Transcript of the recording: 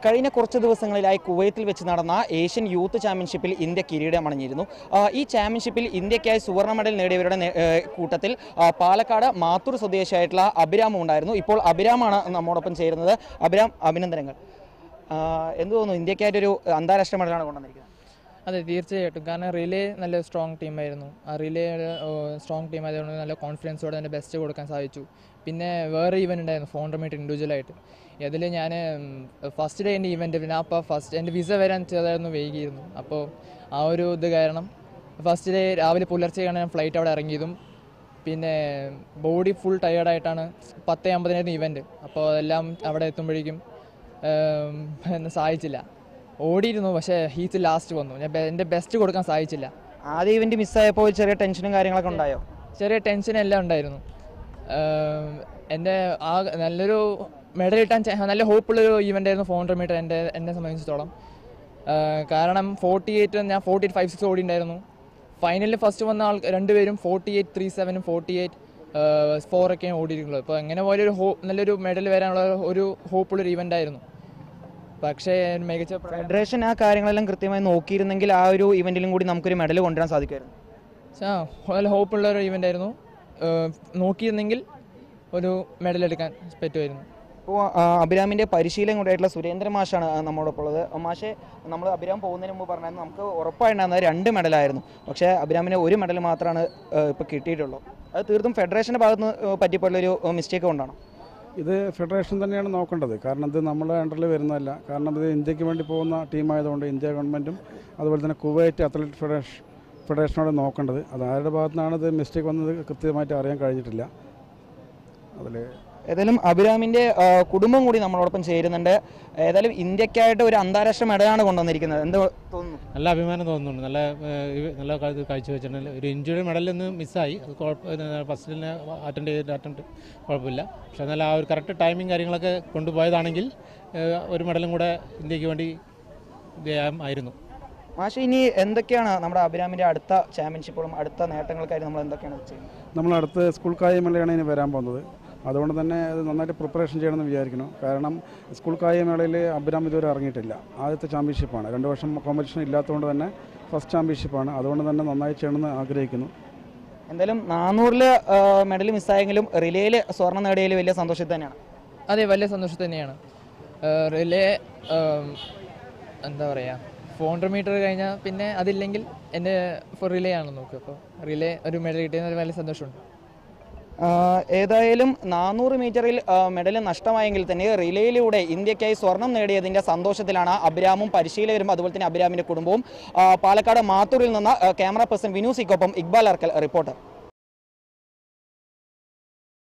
കഴിഞ്ഞ കുറച്ച് ദിവസങ്ങളിലായി കുവൈത്തിൽ വെച്ച് നടന്ന ഏഷ്യൻ യൂത്ത് ചാമ്പ്യൻഷിപ്പിൽ ഇന്ത്യ കിരീടം അണിഞ്ഞിരുന്നു ആ, ഈ ചാമ്പ്യൻഷിപ്പിൽ ഇന്ത്യക്കായി സുവർണ്ണ മെഡൽ നേടിയവരുടെ നേ- ഏ, കൂട്ടത്തിൽ ആ, പാലക്കാട് മാത്തൂർ സ്വദേശിയായിട്ടുള്ള അഭിരാമും ഉണ്ടായിരുന്നു ഇപ്പോൾ അഭിരാമാണ് നമ്മോടൊപ്പം ചേരുന്നത് അഭിരാം അഭിനന്ദനങ്ങൾ ആ, എന്ത് തോന്നുന്നു ഇന്ത്യക്കായിട്ടൊരു അന്താരാഷ്ട്ര മെഡലാണ് കൊണ്ടുവന്നിരിക്കുന്നത് അതെ തീർച്ചയായിട്ടും കാരണം റിലേ നല്ല സ്ട്രോങ് ടീമായിരുന്നു ആ റിലേ സ്ട്രോങ് ടീം ആയതുകൊണ്ട് നല്ല കോൺഫിഡൻസോടെ എൻ്റെ ബെസ്റ്റ് കൊടുക്കാൻ സാധിച്ചു പിന്നെ വേറെ ഈവൻ്റ് ഉണ്ടായിരുന്നു ഫോർ ഹൺഡ്രഡ് മീറ്റർ ഇൻഡിവിജ്വലായിട്ട് അതിൽ ഞാൻ ഫസ്റ്റ് ഡേ എൻ്റെ ഈവൻറ്റ് പിന്നെ അപ്പോൾ ഫസ്റ്റ് എൻ്റെ വിസ വരാൻ ചെറുതായിരുന്നു വൈകിയിരുന്നു അപ്പോൾ ആ ഒരു ഇത് കാരണം ഫസ്റ്റ് ഡേ രാവിലെ പുലർച്ചെയാണ് ഞാൻ ഫ്ലൈറ്റ് അവിടെ ഇറങ്ങിയതും പിന്നെ ബോഡി ഫുൾ ടയേർഡായിട്ടാണ് പത്ത് അമ്പതിനായിരുന്നു ഇവൻറ്റ് അപ്പോൾ അതെല്ലാം അവിടെ എത്തുമ്പോഴേക്കും ഏം, എന്നെ സഹായിച്ചില്ല ഓടിയിരുന്നു പക്ഷേ ഹീറ്റ് ലാസ്റ്റ് വന്നു ഞാൻ ബെ- എൻ്റെ ബെസ്റ്റ് കൊടുക്കാൻ സാധിച്ചില്ല ആദ്യ ഇവന്റ് മിസ്സായപ്പോൾ ചെറിയ ടെൻഷനും കാര്യങ്ങളൊക്കെ ഉണ്ടായോ ചെറിയ ടെൻഷൻ എല്ലാം ഉണ്ടായിരുന്നു ഏം, എൻ്റെ ആ നല്ലൊരു മെഡൽ കിട്ടാൻ ചാ- നല്ല ഹോപ്പുള്ളൊരു ഈവൻ്റ് ആയിരുന്നു ഫോർ ഹൺഡ്രഡ് മീറ്റർ എൻ്റെ എന്നെ സംബന്ധിച്ചിടത്തോളം ഏം, കാരണം ഫോർട്ടി എയ്റ്റ് ഞാൻ ഫോർട്ടി എയ്റ്റ് ഫൈവ് സിക്സ് ഓടിയിട്ടുണ്ടായിരുന്നു ഫൈനലിൽ ഫസ്റ്റ് വന്ന ആൾ രണ്ടുപേരും ഫോർട്ടി എയ്റ്റ് ത്രീ സെവനും ഫോർട്ടി എയ്റ്റ് ഫോറൊക്കെയാണ് ഓടിയിട്ടുള്ളത് അപ്പോൾ എങ്ങനെ പോലെ ഒരു ഹോ നല്ലൊരു മെഡൽ വരാനുള്ള ഒരു ഹോപ്പുള്ളൊരു ഈവൻ്റ് ആയിരുന്നു പക്ഷേ മികച്ച പ്ര- ഫെഡറേഷൻ ആ കാര്യങ്ങളെല്ലാം കൃത്യമായി നോക്കിയിരുന്നെങ്കിൽ ആ ഒരു ഇവന്റിലും കൂടി നമുക്കൊരു മെഡൽ കൊണ്ടുവരാൻ സാധിക്കുമായിരുന്നു ആ നല്ല ഹോപ്പുള്ള ഒരു ഇവൻ്റ് ആയിരുന്നു ഏഹ് നോക്കിയിരുന്നെങ്കിൽ ഒരു മെഡൽ എടുക്കാൻ പറ്റുമായിരുന്നു ഇപ്പോൾ അഭിരാമിൻ്റെ പരിശീലനം കൂടെയായിട്ടുള്ള സുരേന്ദ്ര മാഷാണ് ആ, നമ്മോടൊപ്പം ഉള്ളത് ആ, മാഷെ നമ്മൾ അഭിരാം പോകുന്നതിന് മുമ്പ് പറഞ്ഞാൽ നമുക്ക് ഉറപ്പായിട്ടുണ്ടായിരുന്നത് രണ്ട് മെഡലായിരുന്നു പക്ഷേ അഭിരാമിന് ഒരു മെഡൽ മാത്രമാണ് ഇപ്പോൾ കിട്ടിയിട്ടുള്ളൂ അത് തീർത്തും ഫെഡറേഷൻ്റെ ഭാഗത്ത് നിന്ന് പറ്റിപ്പോയുള്ളൊരു മിസ്റ്റേക്ക് കൊണ്ടാണ് ഇത് ഫെഡറേഷൻ തന്നെയാണ് നോക്കേണ്ടത് കാരണം ഇത് നമ്മളെ അണ്ടറിൽ വരുന്നതല്ല കാരണം ഇത് ഇന്ത്യക്ക് വേണ്ടി പോകുന്ന ടീമായതുകൊണ്ട് ഇന്ത്യ ഗവൺമെൻറ്റും അതുപോലെ തന്നെ കുവൈറ്റ് അത്ലറ്റ് ഫെഡറേഷൻ ഫെഡറേഷനോട് നോക്കേണ്ടത് അത് ആരുടെ ഭാഗത്തു നിന്നാണ് ഇത് മിസ്റ്റേക്ക് വന്നത് കൃത്യമായിട്ട് അറിയാൻ കഴിഞ്ഞിട്ടില്ല അതിൽ ഏതായാലും അഭിരാമിൻ്റെ ആ, കുടുംബം കൂടി നമ്മളോടൊപ്പം ചേരുന്നുണ്ട് ഏതായാലും ഇന്ത്യക്കായിട്ട് ഒരു അന്താരാഷ്ട്ര മെഡലാണ് കൊണ്ടുവന്നിരിക്കുന്നത് എന്ത് തോന്നുന്നു നല്ല അഭിമാനം തോന്നുന്നുണ്ട് നല്ല ഏഹ്, ഇത് നല്ല ഇത് കാഴ്ചവെച്ചിട്ടുണ്ട് ഒരു ഇഞ്ചുറി മെഡൽ ഒന്ന് മിസ്സായി അത് കുഴപ്പം ഫസ്റ്റിൽ തന്നെ അറ്റൻഡ് ചെയ്തിട്ട് അറ്റൻഡ് കുഴപ്പമില്ല പക്ഷേ നല്ല ആ ഒരു കറക്റ്റ് ടൈമിങ് കാര്യങ്ങളൊക്കെ കൊണ്ടുപോയതാണെങ്കിൽ ഏഹ്, ഒരു മെഡലും കൂടെ ഇന്ത്യക്ക് വേണ്ടി ആയിരുന്നു മാഷെ ഇനി എന്തൊക്കെയാണ് നമ്മുടെ അഭിരാമിൻ്റെ അടുത്ത ചാമ്പ്യൻഷിപ്പുകളും അടുത്ത നേട്ടങ്ങൾക്കായിട്ട് നമ്മൾ എന്തൊക്കെയാണ് ചെയ്യുന്നത് നമ്മൾ അടുത്ത് സ്കൂൾ കായികമേളയാണ് ഇനി വരാൻ പോകുന്നത് അതുകൊണ്ട് തന്നെ അത് നന്നായിട്ട് പ്രിപ്പറേഷൻ ചെയ്യണമെന്ന് വിചാരിക്കണം കാരണം സ്കൂൾ കായികമേളയിൽ അഭിരാം ഇതുവരെ ഇറങ്ങിയിട്ടില്ല ആദ്യത്തെ ചാമ്പ്യൻഷിപ്പാണ് രണ്ട് വർഷം കോമ്പറ്റീഷൻ ഇല്ലാത്തതുകൊണ്ട് തന്നെ ഫസ്റ്റ് ചാമ്പ്യൻഷിപ്പാണ് അതുകൊണ്ട് തന്നെ നന്നായി ചെയ്യണമെന്ന് ആഗ്രഹിക്കുന്നു എന്തായാലും നാനൂറിൽ മെഡൽ മിസ്സായെങ്കിലും റിലേയിൽ സ്വർണ്ണം നേടിയതിൽ വലിയ സന്തോഷത്തിൽ തന്നെയാണ് അതെ വലിയ സന്തോഷം തന്നെയാണ് ഏഹ് റിലേ ഏം, എന്താ പറയുക ഫോർ ഹൺഡ്രഡ് മീറ്റർ കഴിഞ്ഞാൽ പിന്നെ അതില്ലെങ്കിൽ എൻ്റെ ഫോർ റിലേ ആണ് നോക്കുക അപ്പോൾ റിലേ ഒരു മെഡൽ കിട്ടിയതിന് വലിയ സന്തോഷമുണ്ട് ആഹ് ഏതായാലും നാനൂറ് മീറ്ററിൽ മെഡൽ നഷ്ടമായെങ്കിൽ തന്നെ റിലേയിലൂടെ ഇന്ത്യക്കായി സ്വർണം നേടിയതിൻ്റെ സന്തോഷത്തിലാണ് അഭിരാമും പരിശീലകരും അതുപോലെ തന്നെ അഭിരാമിൻ്റെ കുടുംബവും ആഹ് പാലക്കാട് മാത്തൂരിൽ നിന്ന് ആഹ് ക്യാമറ പേഴ്സൺ വിനു സിക്കൊപ്പം ഇക്ബാൽ അർക്കൽ റിപ്പോർട്ടർ